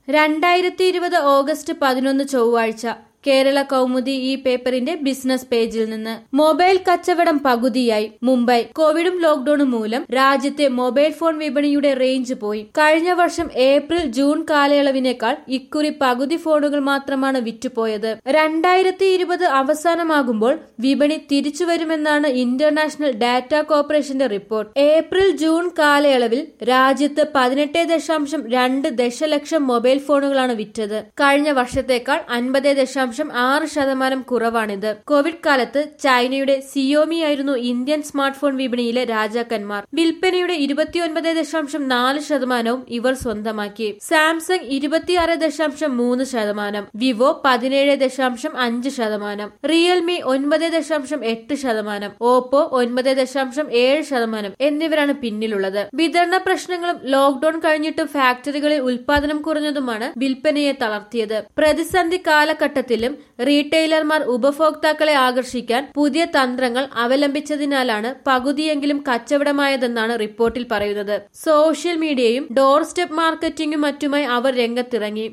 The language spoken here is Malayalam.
രണ്ടായിരത്തി ഇരുപത് ഓഗസ്റ്റ് പതിനൊന്ന് ചൊവ്വാഴ്ച കേരള കൗമുദി ഈ പേപ്പറിന്റെ ബിസിനസ് പേജിൽ നിന്ന് മൊബൈൽ കച്ചവടം പകുതിയായി മുംബൈ കോവിഡും ലോക്ഡൌണും മൂലം രാജ്യത്തെ മൊബൈൽ ഫോൺ വിപണിയുടെ റേഞ്ച് പോയി കഴിഞ്ഞ വർഷം ഏപ്രിൽ ജൂൺ കാലയളവിനേക്കാൾ ഇക്കുറി പകുതി ഫോണുകൾ മാത്രമാണ് വിറ്റുപോയത് രണ്ടായിരത്തി ഇരുപത് അവസാനമാകുമ്പോൾ വിപണി തിരിച്ചുവരുമെന്നാണ് ഇന്റർനാഷണൽ ഡാറ്റ കോർപ്പറേഷന്റെ റിപ്പോർട്ട് ഏപ്രിൽ ജൂൺ കാലയളവിൽ രാജ്യത്ത് പതിനെട്ട് ദശാംശം രണ്ട് ദശലക്ഷം മൊബൈൽ ഫോണുകളാണ് വിറ്റത് കഴിഞ്ഞ വർഷത്തേക്കാൾ അൻപത് ദശാംശം ആറ് ശതമാനം കുറവാണിത് കോവിഡ് കാലത്ത് ചൈനയുടെ സിയോമി ആയിരുന്നു ഇന്ത്യൻ സ്മാർട്ട് ഫോൺ വിപണിയിലെ രാജാക്കന്മാർ വിൽപ്പനയുടെ ഇരുപത്തിയൊൻപത് ദശാംശം നാല് ശതമാനവും ഇവർ സ്വന്തമാക്കി സാംസങ് ഇരുപത്തിയാറ് ദശാംശം മൂന്ന് ശതമാനം വിവോ പതിനേഴ് ദശാംശം അഞ്ച് ശതമാനം റിയൽമി ഒൻപത് ദശാംശം എട്ട് ശതമാനം ഓപ്പോ ഒൻപത് ദശാംശം ഏഴ് ശതമാനം എന്നിവരാണ് പിന്നിലുള്ളത് വിതരണ പ്രശ്നങ്ങളും ലോക്ഡൌൺ കഴിഞ്ഞിട്ടും ഫാക്ടറികളിൽ ഉൽപാദനം കുറഞ്ഞതുമാണ് വിൽപ്പനയെ തളർത്തിയത് പ്രതിസന്ധി കാലഘട്ടത്തിലും റീറ്റെയിലർമാർ ഉപഭോക്താക്കളെ ആകർഷിക്കാൻ പുതിയ തന്ത്രങ്ങൾ അവലംബിച്ചതിനാലാണ് പകുതിയെങ്കിലും കച്ചവടമായതെന്നാണ് റിപ്പോർട്ടിൽ പറയുന്നത് സോഷ്യൽ മീഡിയയും ഡോർ സ്റ്റെപ്പ് മാർക്കറ്റിംഗും മറ്റുമായി അവർ രംഗത്തിറങ്ങി